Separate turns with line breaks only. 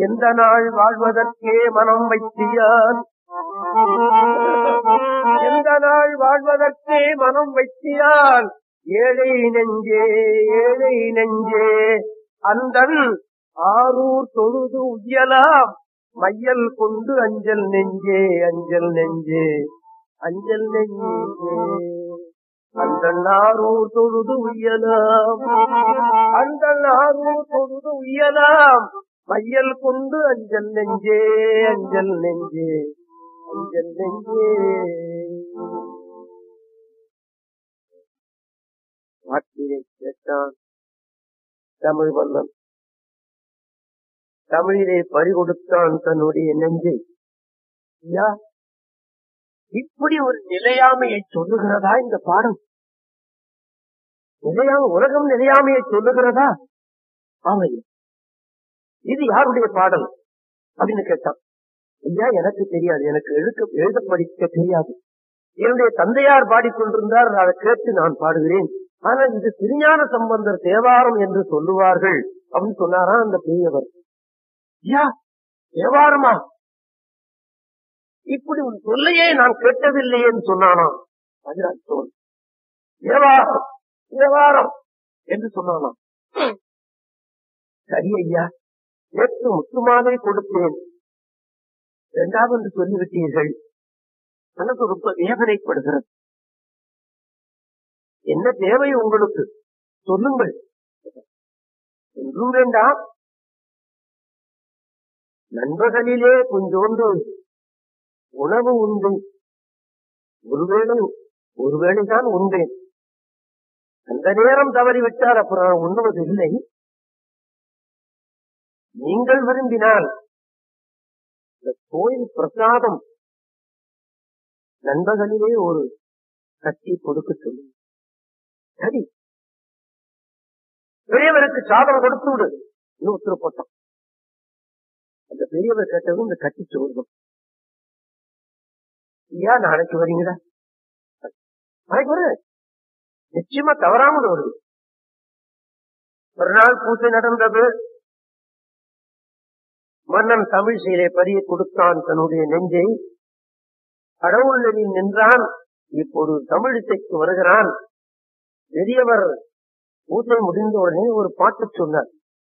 எந்த நாள் வாழ்வதற்கே மனம் வைத்தியான் எந்த நாள் வாழ்வதற்கே மனம் வைத்தியான் ஏழை நெஞ்சே ஏழை நெஞ்சே அந்தன் ஆரூர் தொழுது உயலாம் மையல் கொண்டு அஞ்சல் நெஞ்சே அஞ்சல் நெஞ்சே அஞ்சல் நெஞ்சே அந்த ஆரூர் தொழுது உயலாம் அந்த ஆரூர் தொழுது உயலாம் மையல் கொண்டு அஞ்சல் நெஞ்சே அஞ்சல் நெஞ்சே அஞ்சல் நெஞ்சே வார்த்தையை கேட்டான் தமிழ் மன்னன் தமிழிலே பறிகொடுத்தான் தன்னுடைய நெஞ்சை ஐயா இப்படி ஒரு நிலையாமையை சொல்லுகிறதா இந்த பாடம் நிலையாம உலகம் நிலையாமையை சொல்லுகிறதா ஆமையா இது யாருடைய பாடல் அப்படின்னு கேட்டான் ஐயா எனக்கு தெரியாது எனக்கு எழுத எழுத படிக்க தெரியாது என்னுடைய தந்தையார் பாடிக்கொண்டிருந்தார் அதை கேட்டு நான் பாடுகிறேன் ஆனால் இது திருஞான சம்பந்தர் தேவாரம் என்று சொல்லுவார்கள் அப்படின்னு சொன்னாரா அந்த பெரியவர் ஐயா தேவாரமா இப்படி உன் சொல்லையே நான் கேட்டதில்லையேன்னு சொன்னானாம் அதுதான் சொல் தேவாரம் தேவாரம் என்று சொன்னானாம் சரி ஐயா நேற்று முத்துமாலை கொடுத்தேன் இரண்டாவது என்று சொல்லிவிட்டீர்கள் மனது ரொம்ப வேதனைப்படுகிறது என்ன தேவை உங்களுக்கு சொல்லுங்கள் ஒன்றும் வேண்டாம் நண்பகலிலே கொஞ்சோண்டு உணவு உண்டு ஒருவேளை ஒருவேளைதான் உண்டேன் அந்த நேரம் தவறிவிட்டால் அப்புறம் உண்ணுவது இல்லை நீங்கள் விரும்பினால் இந்த கோயில் பிரசாதம் நண்பகலிலே ஒரு கட்டி கொடுக்க சொல்லு சரி பெரியவருக்கு சாதம் கொடுத்து விடு இன்னும் உத்தரவு போட்டான் அந்த பெரியவர் கேட்டதும் இந்த கட்டி சோறும் ஐயா நாளைக்கு வரீங்களா நாளைக்கு வரு நிச்சயமா தவறாமல் வருது ஒரு நாள் பூஜை நடந்தது மன்னன் தமிழ் செயலை பறிய கொடுத்தான் தன்னுடைய நெஞ்சை கடவுளில் நின்றான் இப்போது தமிழிசைக்கு வருகிறான் பெரியவர் பூஜை முடிந்த உடனே ஒரு பாட்டு சொன்னார்